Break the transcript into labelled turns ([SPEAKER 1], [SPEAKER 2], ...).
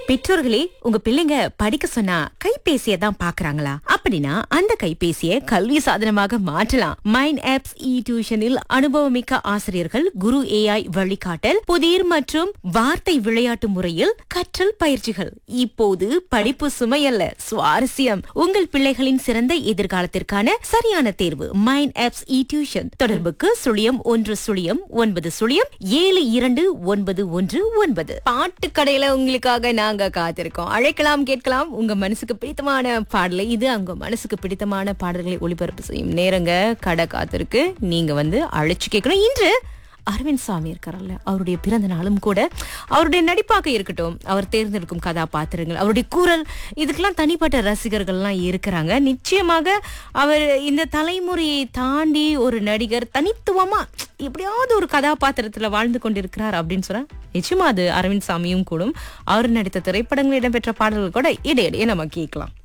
[SPEAKER 1] பெற்றோர்களே உங்க பிள்ளைங்க படிக்க சொன்னா கைபேசியை தான் பாக்குறாங்களா அப்படின்னா அந்த கைபேசியை கல்வி சாதனமாக மாற்றலாம் மைண்ட் ஆப்ஸ் இ டியூஷனில் அனுபவமிக்க ஆசிரியர்கள் குரு ஏஐ வழிகாட்டல் புதிர் மற்றும் வார்த்தை விளையாட்டு முறையில் கற்றல் பயிற்சிகள் இப்போது படிப்பு சுமையல்ல சுவாரஸ்யம் உங்கள் பிள்ளைகளின் சிறந்த எதிர்காலத்திற்கான சரியான தேர்வு மைண்ட் ஆப்ஸ் இ டியூஷன் தொடர்புக்கு சுழியம் ஒன்று சுழியம் ஒன்பது சுழியம் ஏழு இரண்டு ஒன்பது ஒன்று ஒன்பது பாட்டு கடையில உங்களுக்காக நாங்க காத்திருக்கோம் அழைக்கலாம் கேட்கலாம் உங்க மனசுக்கு பிடித்தமான பாடலை இது உங்க மனசுக்கு பிடித்தமான பாடல்களை ஒளிபரப்பு செய்யும் நேரங்க கடை காத்திருக்கு நீங்க வந்து அழைச்சு கேட்கணும் இன்று அரவிந்த் சாமி இருக்காரல்ல அவருடைய பிறந்த நாளும் கூட அவருடைய நடிப்பாக இருக்கட்டும் அவர் தேர்ந்தெடுக்கும் கதாபாத்திரங்கள் அவருடைய குரல் இதுக்கெல்லாம் தனிப்பட்ட ரசிகர்கள்லாம் இருக்கிறாங்க நிச்சயமாக அவர் இந்த தலைமுறையை தாண்டி ஒரு நடிகர் தனித்துவமா எப்படியாவது ஒரு கதாபாத்திரத்துல வாழ்ந்து கொண்டிருக்கிறார் அப்படின்னு சொன்னா நிச்சயமா அது அரவிந்த் சாமியும் கூடும் அவர் நடித்த திரைப்படங்கள் இடம்பெற்ற பாடல்கள் கூட இடையிடையே நம்ம கேட்கலாம்